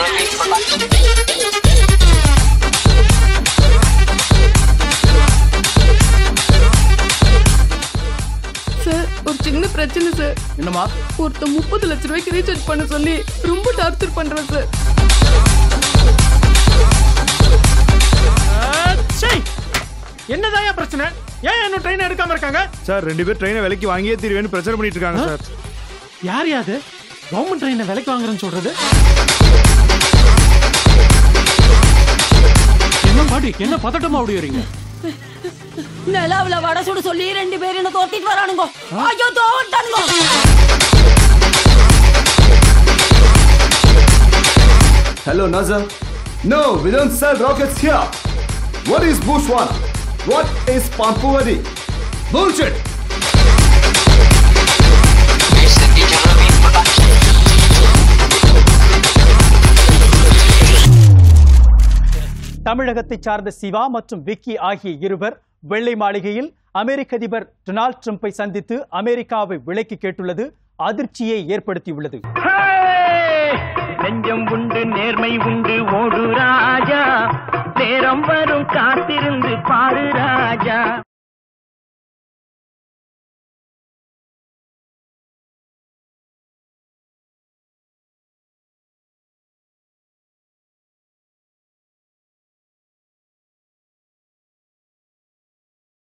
Sir ஒரு சின்ன பிரச்சனை சார் என்னம்மா ஒருத்தன் முப்பது லட்ச ரூபாய்க்கு ரீசார்ஜ் பண்ண சொல்லி ரொம்ப டார்ச்சர் பண்றேன் சார் என்னதான் பிரச்சனை ஏன் இன்னும் ட்ரெயின் எடுக்காம இருக்காங்க சார் ரெண்டு பேர் ட்ரெயினை விலைக்கு வாங்கியே தீர்வேன்னு பிரச்சனை பண்ணிட்டு இருக்காங்க சார் யார் யாது கவர்மெண்ட் ட்ரெயினை விலைக்கு வாங்குறேன்னு சொல்றது என்ன பாட்டி என்ன பதட்டமா அப்படி வரீங்க நிலாவுல வடை சுட சொல்லி ரெண்டு பேரும் என்ன தோத்திட்டு வரானுங்க ஐயோ தோவட்டானுங்க Hello, Nazar. No, we don't sell rockets here. What is Bush One? What is Pampuvadi? Bullshit! தமிழகத்தை சார்ந்த சிவா மற்றும் விக்கி ஆகிய இருவர் வெள்ளை மாளிகையில் அமெரிக்க அதிபர் டொனால்ட் ட்ரம்பை சந்தித்து அமெரிக்காவை விலைக்கு கேட்டுள்ளது அதிர்ச்சியை ஏற்படுத்தியுள்ளது நெஞ்சம் உண்டு நேர்மை உண்டு ஓடு ராஜா நேரம் வரும் காத்திருந்து பாரு ராஜா